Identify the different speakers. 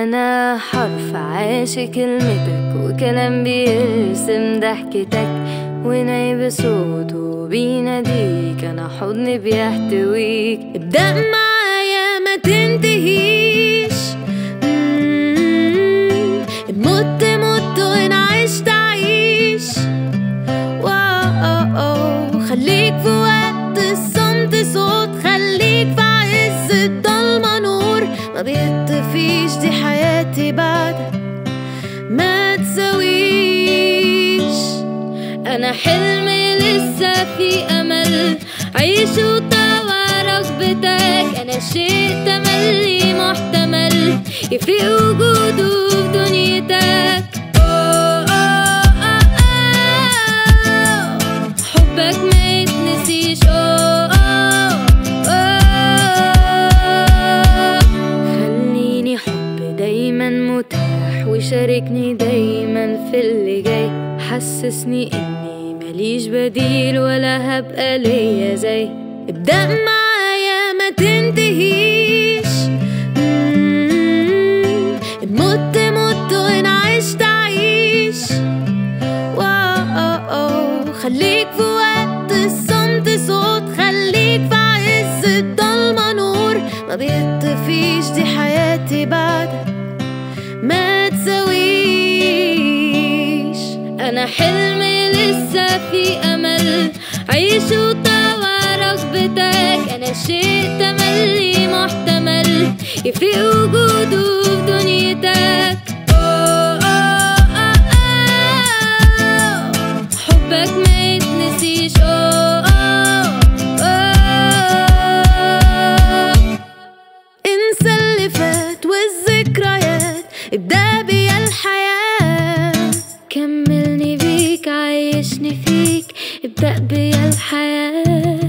Speaker 1: أنا حرف عاشق كلمتك وكلام بيرسم ضحكتك وناي بصوته بيناديك أنا حضني بيحتويك ابدأ معايا ما تنتهيش مم، مت مت وإن عشت عيش واو خليك في وقت الصمت صوت خليك في عز الضلمة نور ما بيطفيش دي حياتي بعدك ما تسويش انا حلمي لسه في امل عيش وطوع رغبتك انا شيء تملي محتمل يفرق وجوده في دنيتك أوه، أوه، أوه، أوه. حبك ما يتنسيش أوه، أوه، أوه. خليني حب دايما متاح وشاركني دايما في اللي جاي حسسني اني ماليش بديل ولا هبقى ليا زي ابدأ معايا ما تنتهيش مم، مت مت وإن عشت عيش واو خليك في وقت الصمت صوت خليك في عز الضلمة نور ما بيطفيش دي حياتي بعدك ما تسويش انا حلمي لسه في امل عيش وطوع رغبتك انا شيء تملي محتمل يفرق وجوده في دنيتك أوه، أوه، أوه، أوه. حبك ما يتنسيش أوه، أوه، أوه. انسى اللي فات والذكريات ابدأ بيا الحياة كملني بيك عيشني فيك ابدأ بيا الحياة